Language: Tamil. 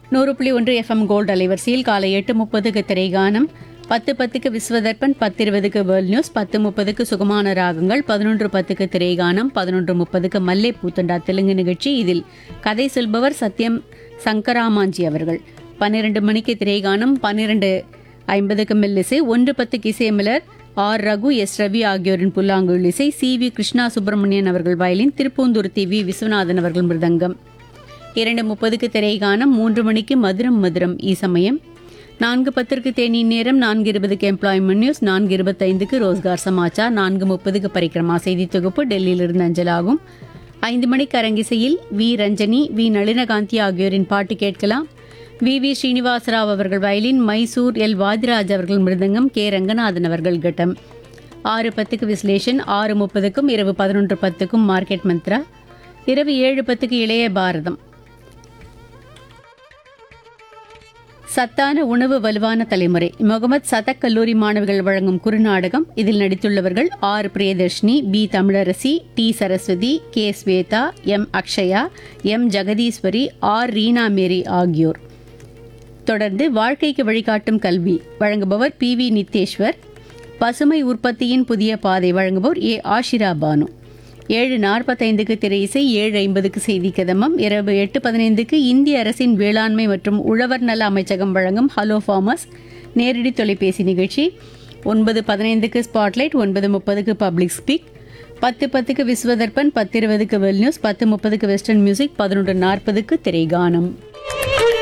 நூறு புள்ளி ஒன்று எஃப்எம் கோல்டு அலைவரிசையில் காலை எட்டு முப்பதுக்கு திரைகானம் பத்து பத்துக்கு விஸ்வதர்ப்பன் பத்து இருபதுக்கு வேர்ல்ட் நியூஸ் பத்து முப்பதுக்கு சுகமான ராகங்கள் பதினொன்று பத்துக்கு திரைகானம் பதினொன்று முப்பதுக்கு மல்லை பூத்தண்டா தெலுங்கு நிகழ்ச்சி இதில் கதை சொல்பவர் சத்யம் சங்கராமாஞ்சி அவர்கள் பன்னிரண்டு மணிக்கு திரைகானம் பன்னிரண்டு ஐம்பதுக்கு மெல்லிசை ஒன்று பத்துக்கு இசையமிலர் ஆர் ரகு எஸ் ரவி ஆகியோரின் புல்லாங்குழல் இசை சி வி கிருஷ்ணா சுப்பிரமணியன் அவர்கள் வயலின் திருப்பூந்துருத்தி வி விஸ்வநாதன் அவர்கள் மிருதங்கம் இரண்டு முப்பதுக்கு திரைகானம் மூன்று மணிக்கு மதுரம் மதுரம் ஈசமயம் நான்கு பத்திற்கு தேநீர் நேரம் நான்கு இருபதுக்கு எம்ப்ளாய்மெண்ட் நியூஸ் நான்கு இருபத்தைந்துக்கு ரோஸ்கார் சமாச்சார் நான்கு முப்பதுக்கு பரிக்கிரமா செய்தி தொகுப்பு டெல்லியிலிருந்து அஞ்சலாகும் ஐந்து மணிக்கு அரங்கிசையில் வி ரஞ்சனி வி நளினகாந்தி ஆகியோரின் பாட்டு கேட்கலாம் வி வி ஸ்ரீனிவாசராவ் அவர்கள் வயலின் மைசூர் எல் வாதிராஜ் அவர்கள் மிருதங்கம் கே ரங்கநாதன் அவர்கள் கட்டம் ஆறு பத்துக்கு விஸ்லேஷன் ஆறு முப்பதுக்கும் இரவு பதினொன்று பத்துக்கும் மார்க்கெட் மந்த்ரா இரவு ஏழு பத்துக்கு இளைய பாரதம் சத்தான உணவு வலுவான தலைமுறை முகமது சதக் கல்லூரி மாணவிகள் வழங்கும் குறுநாடகம் இதில் நடித்துள்ளவர்கள் R Priyadarshini P Tamilarasi T Saraswathi K Shweta M Akshaya M Jegadeeswari R Reena Mary ஆகியோர் தொடர்ந்து வாழ்க்கைக்கு வழிகாட்டும் கல்வி வழங்குபவர் பி வி நித்தேஸ்வர் பசுமை உற்பத்தியின் புதிய பாதை வழங்குபவர் ஏ ஆஷிரா பானு ஏழு நாற்பத்தைந்துக்கு திரை இசை ஏழு ஐம்பதுக்கு செய்தி கதமம் இரவு எட்டு பதினைந்துக்கு இந்திய அரசின் வேளாண்மை மற்றும் உழவர் நல அமைச்சகம் வழங்கும் ஹலோ ஃபார்மர்ஸ் நேரடி தொலைபேசி நிகழ்ச்சி ஒன்பது பதினைந்துக்கு ஸ்பாட்லைட் ஒன்பது முப்பதுக்கு பப்ளிக் ஸ்பீக் பத்து பத்துக்கு விஸ்வதர்ப்பன் பத்து இருபதுக்கு வெல் நியூஸ் பத்து முப்பதுக்கு வெஸ்டர்ன் மியூசிக் பதினொன்று நாற்பதுக்கு திரைகானம்